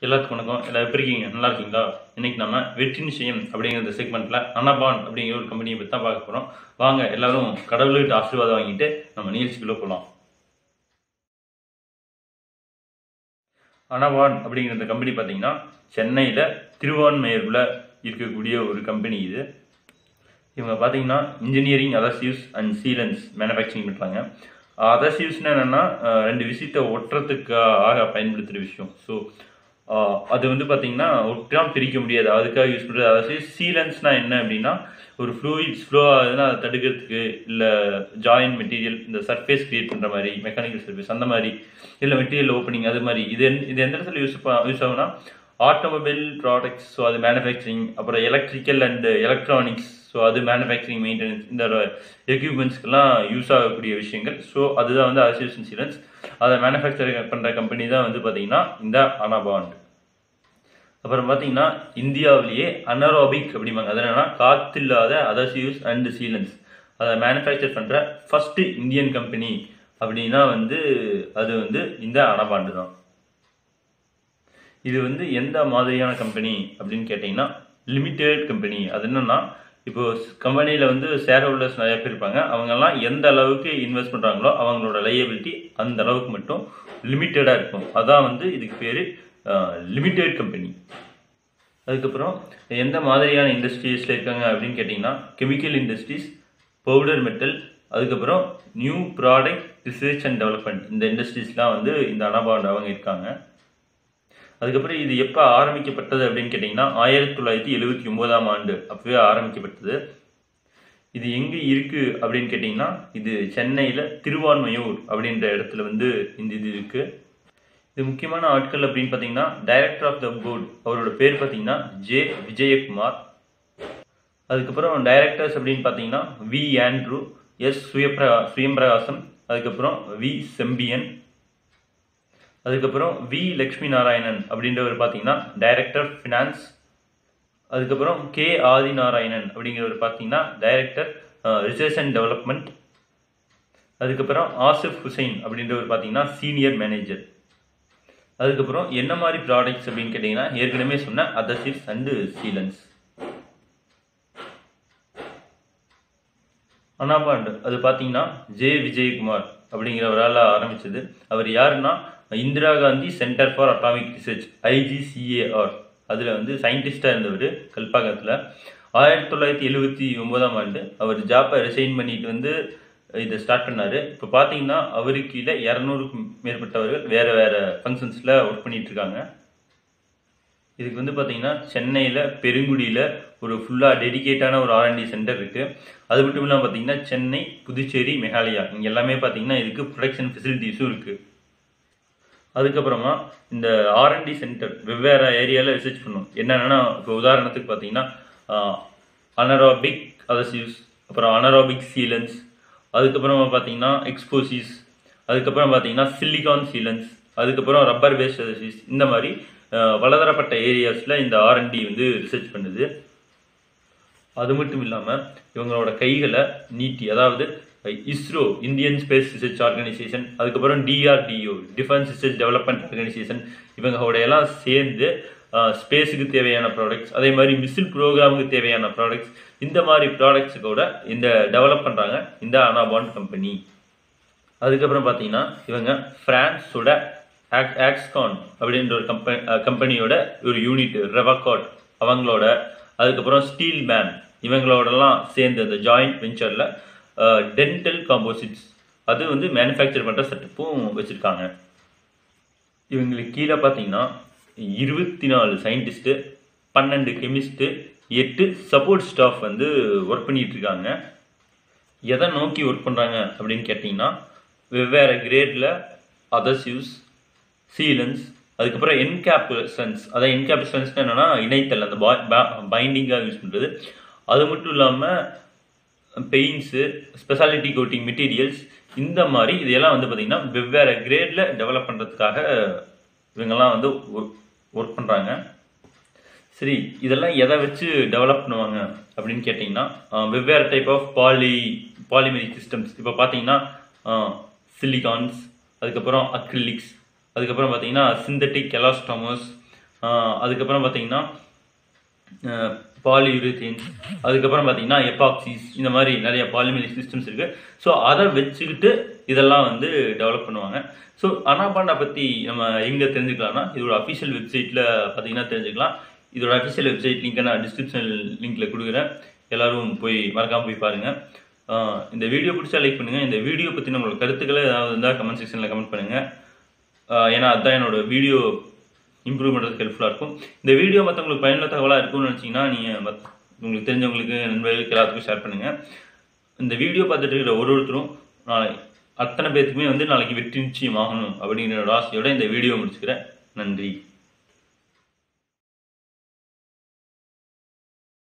எல்லாத்துக்கும் வணக்கம் எல்லாம் எப்படி இருக்கீங்க நல்லா இருக்கீங்களா இன்னைக்கு நம்ம வெற்றி நிச்சயம் அப்படிங்கிற செக்மெண்ட்ல அனபான் அப்படிங்கிற ஒரு கம்பெனியை பற்றி தான் பார்க்க போகிறோம் வாங்க எல்லாரும் கடவுள்கிட்ட ஆசீர்வாதம் வாங்கிட்டு நம்ம நிகழ்ச்சிக்குள்ள போகலாம் அனபான் அப்படிங்கிற இந்த கம்பெனி பார்த்தீங்கன்னா சென்னையில் திருவான்மையூரில் இருக்கக்கூடிய ஒரு கம்பெனி இது இவங்க பார்த்தீங்கன்னா engineering adhesives and sealants manufacturing பண்ணுறாங்க அதர்சிவ்ஸ்னா என்னென்னா ரெண்டு விஷயத்தை ஒட்டுறதுக்காக பயன்படுத்துகிற விஷயம் ஸோ அது வந்து பார்த்தீங்கன்னா ஒட்டாம பிரிக்க முடியாது அதுக்காக யூஸ் பண்ணுறது அதாவது சீலன்ஸ்னா என்ன அப்படின்னா ஒரு ஃப்ளூயிட்ஸ் ஃப்ளோ ஆகுதுன்னா அதை தடுக்கிறதுக்கு இல்லை ஜாயின் மெட்டீரியல் இந்த சர்ஃபேஸ் கிரியேட் பண்ணுற மாதிரி மெக்கானிக்கல் சர்ஃபேஸ் அந்த மாதிரி இல்லை மெட்டீரியல் ஓப்பனிங் அது மாதிரி இது எந்த- இது எந்த இடத்துல யூஸ் யூஸ் ஆகும்னா ஆட்டோமொபைல் ப்ராடக்ட்ஸ் ஸோ அது மேனுஃபேக்சரிங் அப்புறம் எலக்ட்ரிக்கல் அண்ட் எலக்ட்ரானிக்ஸ் ஸோ அது மேனுஃபேக்சரிங் மெயின்டெனன்ஸ் இந்த எக்யூப்மெண்ட்ஸ்க்கெல்லாம் யூஸ் ஆகக்கூடிய விஷயங்கள் ஸோ அதுதான் வந்து அசோசியேஷன் இன்சூரன்ஸ் அதை மேனுஃபேக்சர் பண்ணுற கம்பெனி தான் வந்து பார்த்தீங்கன்னா இந்த அனாபாண்ட் அப்புறம் பார்த்தீங்கன்னா இந்தியாவிலேயே அனரோபிக் அப்படிம்பாங்க அது என்னன்னா காத்தில்லாத அதசியூஸ் அண்ட் சீலன்ஸ் அதை மேனுஃபேக்சர் பண்ணுற ஃபர்ஸ்ட் இந்தியன் கம்பெனி அப்படின்னா வந்து அது வந்து இந்த அனபாண்டு தான் இது வந்து எந்த மாதிரியான கம்பெனி அப்படின்னு கேட்டிங்கன்னா லிமிடெட் கம்பெனி அது என்னன்னா இப்போ கம்பெனியில் வந்து ஷேர் ஹோல்டர்ஸ் நிறைய பேர் இருப்பாங்க அவங்கெல்லாம் எந்த அளவுக்கு இன்வெஸ்ட் பண்ணுறாங்களோ அவங்களோட லையபிலிட்டி அந்த அளவுக்கு மட்டும் லிமிட்டடாக இருக்கும் அதான் வந்து இதுக்கு பேர் லிமிடெட் கம்பெனி அதுக்கப்புறம் எந்த மாதிரியான இண்டஸ்ட்ரீஸில் இருக்காங்க அப்படின்னு கேட்டிங்கன்னா கெமிக்கல் இண்டஸ்ட்ரீஸ் பவுடர் மெட்டல் அதுக்கப்புறம் new product research and development இந்த இண்டஸ்ட்ரீஸ்லாம் வந்து இந்த அனபாண்ட் அவங்க இருக்காங்க அதுக்கப்புறம் இது எப்போ ஆரம்பிக்கப்பட்டது அப்படின்னு கேட்டிங்கன்னா ஆயிரத்தி தொள்ளாயிரத்தி எழுபத்தி ஒன்பதாம் ஆண்டு அப்பவே ஆரம்பிக்கப்பட்டது இது எங்கே இருக்கு அப்படின்னு கேட்டிங்கன்னா இது சென்னையில் திருவான்மையூர் அப்படின்ற இடத்துல வந்து இந்த இது இருக்கு இது முக்கியமான ஆட்கள் அப்படின்னு பார்த்தீங்கன்னா டைரக்டர் ஆஃப் த போர்டு அவரோட பேர் பார்த்தீங்கன்னா ஜே விஜயகுமார் அதுக்கப்புறம் டைரக்டர்ஸ் அப்படின்னு பார்த்தீங்கன்னா வி ஆண்ட்ரூ எஸ் சுயப்பிரகா சுயம்பிரகாசம் அதுக்கப்புறம் வி செம்பியன் அதுக்கப்புறம் வி லக்ஷ்மி நாராயணன் அப்படின்றவர் பார்த்தீங்கன்னா டைரக்டர் ஃபினான்ஸ் அதுக்கப்புறம் கே ஆதி நாராயணன் அப்படிங்கிறவர் பார்த்தீங்கன்னா டைரக்டர் ரிசர்ச் அண்ட் டெவலப்மெண்ட் அதுக்கப்புறம் ஆசிஃப் ஹுசைன் அப்படின்றவர் பார்த்தீங்கன்னா சீனியர் மேனேஜர் அதுக்கப்புறம் என்ன மாதிரி ப்ராடக்ட்ஸ் அப்படின்னு கேட்டிங்கன்னா ஏற்கனவே சொன்ன அதர்சிவ்ஸ் அண்டு சீலன்ஸ் அனாபாண்ட் அது பார்த்தீங்கன்னா ஜே விஜயகுமார் அப்படிங்கிறவரால் ஆரம்பிச்சது அவர் யாருன்னா Indira Gandhi centre for atomic research IGCAR அதில் வந்து சயின்டிஸ்டாக இருந்தவர் கல்பாக்கத்தில் ஆயிரத்தி தொள்ளாயிரத்தி எழுபத்தி ஒன்பதாம் ஆண்டு அவர் ஜாப்பை ரிசைன் பண்ணிட்டு வந்து இதை ஸ்டார்ட் பண்ணார் இப்போ பார்த்தீங்கன்னா அவருக்கு கீழே இரநூறுக்கும் மேற்பட்டவர்கள் வேறு வேறு ஃபங்க்ஷன்ஸில் ஒர்க் பண்ணிட்டு இருக்காங்க இதுக்கு வந்து பார்த்தீங்கன்னா சென்னையில் பெருங்குடியில் ஒரு ஃபுல்லாக டெடிகேட்டான ஒரு ஆர்என்டி சென்டர் இருக்குது அது மட்டும் இல்லாமல் பார்த்தீங்கன்னா சென்னை புதுச்சேரி மெகாலயா இங்கே எல்லாமே பார்த்தீங்கன்னா இதுக்கு ப்ரொடக்ஷன் ஃபெசிலிட்டிஸும் இருக்குது அதுக்கப்புறமா இந்த ஆர்என்டி சென்டர் வெவ்வேறு ஏரியாவில் ரிசர்ச் பண்ணும் என்னென்னா இப்போ உதாரணத்துக்கு பார்த்தீங்கன்னா அனராபிக் அதசிவ்ஸ் அப்புறம் அனராபிக் சீலன்ஸ் அதுக்கப்புறமா பார்த்தீங்கன்னா எக்ஸ்போசிஸ் அதுக்கப்புறம் பார்த்தீங்கன்னா சிலிகான் சீலன்ஸ் அதுக்கப்புறம் ரப்பர் பேஸ்ட் அதசிவ்ஸ் இந்த மாதிரி அஹ், பலதரப்பட்ட ஏரியாஸில் இந்த ஆர்என்டி வந்து ரிசர்ச் பண்ணுது அது மட்டும் இல்லாமல் இவங்களோட கைகளை நீட்டி அதாவது ISRO Indian space research organisation அதுக்கப்புறம் DRDO defence research development organisation இவங்களோட எல்லாம் சேர்ந்து ஸ்பேஸுக்கு தேவையான ப்ராடக்ட்ஸ் அதே மாதிரி மிசில் ப்ரோக்ராமுக்கு தேவையான ப்ராடக்ட்ஸ் இந்த மாதிரி ப்ராடக்ட்ஸ் கூட இந்த டெவலப் பண்ணுறாங்க இந்த அனாபாண்ட் கம்பெனி அதுக்கப்புறம் பார்த்தீங்கன்னா இவங்க பிரான்ஸோட ஆக் ஆக்ஸ்கான் அப்படின்ற ஒரு கம்பெனி கம்பெனியோட ஒரு யூனிட் ரெவகாட் அவங்களோட அதுக்கப்புறம் ஸ்டீல் மேன் இவங்களோடலாம் சேர்ந்து அந்த ஜாயிண்ட் வெஞ்சரில் டென்டல் காம்போசிட்ஸ் அது வந்து மேனுஃபேக்சர் பண்ணுற செட்டப்பும் வச்சுருக்காங்க இவங்களுக்கு கீழே பார்த்தீங்கன்னா இருபத்தி நாலு சயின்டிஸ்ட்டு பன்னெண்டு கெமிஸ்ட்டு எட்டு சப்போர்ட் ஸ்டாஃப் வந்து ஒர்க் பண்ணிட்டு இருக்காங்க எதை நோக்கி ஒர்க் பண்ணுறாங்க அப்படின்னு கேட்டிங்கன்னா வெவ்வேறு கிரேடில் அதர்சிவ்ஸ் சீலன்ஸ் அதுக்கப்புறம் என்கேப்சன்ஸ் அதான் என்கேப்சன்ஸ் என்னன்னா இணைத்தல் அந்த பைண்டிங்காக யூஸ் பண்ணுறது அது மட்டும் இல்லாமல் பெயிண்ட்ஸு ஸ்பெஷாலிட்டி கோட்டிங் மெட்டீரியல்ஸ் இந்த மாதிரி இதெல்லாம் வந்து பார்த்திங்கன்னா வெவ்வேறு கிரேடில் டெவலப் பண்ணுறதுக்காக இவங்கெல்லாம் வந்து ஒர்க் பண்ணுறாங்க சரி இதெல்லாம் எதை வச்சு டெவலப் பண்ணுவாங்க அப்படின்னு கேட்டிங்கன்னா அஹ், வெவ்வேறு type of poly polymeric systems இப்போ பார்த்தீங்கன்னா சிலிகான்ஸ் அதுக்கப்புறம் அக்ரிலிக்ஸ் அதுக்கப்புறம் பார்த்தீங்கன்னா சிந்தட்டிக் எலாஸ்டோமோஸ் ஆஹ் அதுக்கப்புறம் பார்த்தீங்கன்னா பாலியூரித்தீன்ஸ் அதுக்கப்புறம் பார்த்தீங்கன்னா எபாக்சிஸ் இந்த மாதிரி நிறைய பாலிமெரிக் சிஸ்டம்ஸ் இருக்கு ஸோ அதை வச்சுக்கிட்டு இதெல்லாம் வந்து டெவலப் பண்ணுவாங்க ஸோ அனாபாண்டா பற்றி நம்ம எங்கே தெரிஞ்சுக்கலாம்னா இதோட அஃபிஷியல் வெப்சைட்டில் பார்த்தீங்கன்னா தெரிஞ்சுக்கலாம் இதோட அஃபிஷியல் வெப்சைட் லிங்க்கை நான் டிஸ்கிரிப்ஷன் லிங்க்ல கொடுக்குறேன் எல்லாரும் போய் மறக்காம போய் பாருங்க ஆஹ் இந்த வீடியோ பிடிச்சா லைக் பண்ணுங்க இந்த வீடியோ பற்றி நம்மளோட கருத்துக்களை ஏதாவது இருந்தால் கமெண்ட் செக்ஷனில் கமெண்ட் பண்ணுங்க ஆஹ் ஏன்னா அதுதான் என்னோட வீடியோ இம்ப்ரூவ் பண்ணுறதுக்கு ஹெல்ப்ஃபுல்லாக இருக்கும் இந்த வீடியோ மற்றவங்களுக்கு பயனுள்ள தகவலாக இருக்கும்னு நினச்சிங்கன்னா நீங்கள் மத் உங்களுக்கு தெரிஞ்சவங்களுக்கு நண்பர்களுக்கு எல்லாத்துக்கும் ஷேர் பண்ணுங்கள் இந்த வீடியோ பார்த்துட்டு இருக்கிற ஒரு ஒருத்தரும் நாளை அத்தனை பேர்த்துக்குமே வந்து நாளைக்கு வெற்றி நிச்சயம் ஆகணும் அப்படிங்கிற ஒரு ஆசையோட இந்த வீடியோ முடிச்சுக்கிறேன் நன்றி